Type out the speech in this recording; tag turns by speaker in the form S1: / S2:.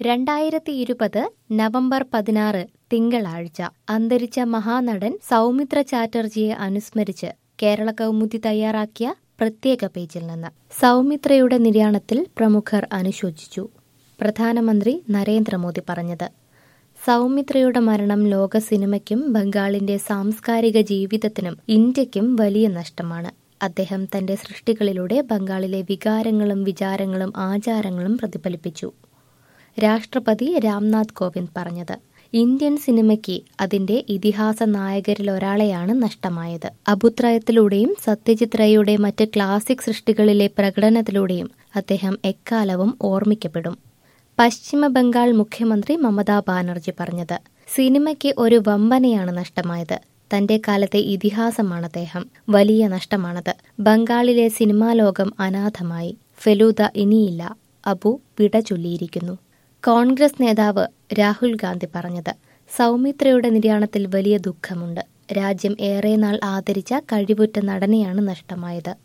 S1: രണ്ടായിരത്തി ഇരുപത് നവംബർ പതിനാറ് തിങ്കളാഴ്ച അന്തരിച്ച മഹാനടൻ സൗമിത്ര ചാറ്റർജിയെ അനുസ്മരിച്ച് കേരള കൗമുദി തയ്യാറാക്കിയ പ്രത്യേക പേജിൽ നിന്ന് സൗമിത്രയുടെ നിര്യാണത്തിൽ പ്രമുഖർ അനുശോചിച്ചു പ്രധാനമന്ത്രി നരേന്ദ്രമോദി പറഞ്ഞത് സൗമിത്രയുടെ മരണം ലോക സിനിമയ്ക്കും ബംഗാളിന്റെ സാംസ്കാരിക ജീവിതത്തിനും ഇന്ത്യക്കും വലിയ നഷ്ടമാണ് അദ്ദേഹം തന്റെ സൃഷ്ടികളിലൂടെ ബംഗാളിലെ വികാരങ്ങളും വിചാരങ്ങളും ആചാരങ്ങളും പ്രതിഫലിപ്പിച്ചു രാഷ്ട്രപതി രാംനാഥ് കോവിന്ദ് പറഞ്ഞത് ഇന്ത്യൻ സിനിമയ്ക്ക് അതിന്റെ ഇതിഹാസ നായകരിൽ ഒരാളെയാണ് നഷ്ടമായത് അബുത്രയത്തിലൂടെയും സത്യജിത് റേയുടെ മറ്റ് ക്ലാസിക് സൃഷ്ടികളിലെ പ്രകടനത്തിലൂടെയും അദ്ദേഹം എക്കാലവും ഓർമ്മിക്കപ്പെടും പശ്ചിമ ബംഗാൾ മുഖ്യമന്ത്രി മമതാ ബാനർജി പറഞ്ഞത് സിനിമയ്ക്ക് ഒരു വമ്പനെയാണ് നഷ്ടമായത് തന്റെ കാലത്തെ ഇതിഹാസമാണ് അദ്ദേഹം വലിയ നഷ്ടമാണത് ബംഗാളിലെ സിനിമാ ലോകം അനാഥമായി ഫെലൂദ ഇനിയില്ല അബു വിട ചൊല്ലിയിരിക്കുന്നു കോൺഗ്രസ് നേതാവ് രാഹുൽ ഗാന്ധി പറഞ്ഞത് സൗമിത്രയുടെ നിര്യാണത്തിൽ വലിയ ദുഃഖമുണ്ട് രാജ്യം ഏറെ നാൾ ആദരിച്ച കഴിവുറ്റ നടനെയാണ് നഷ്ടമായത്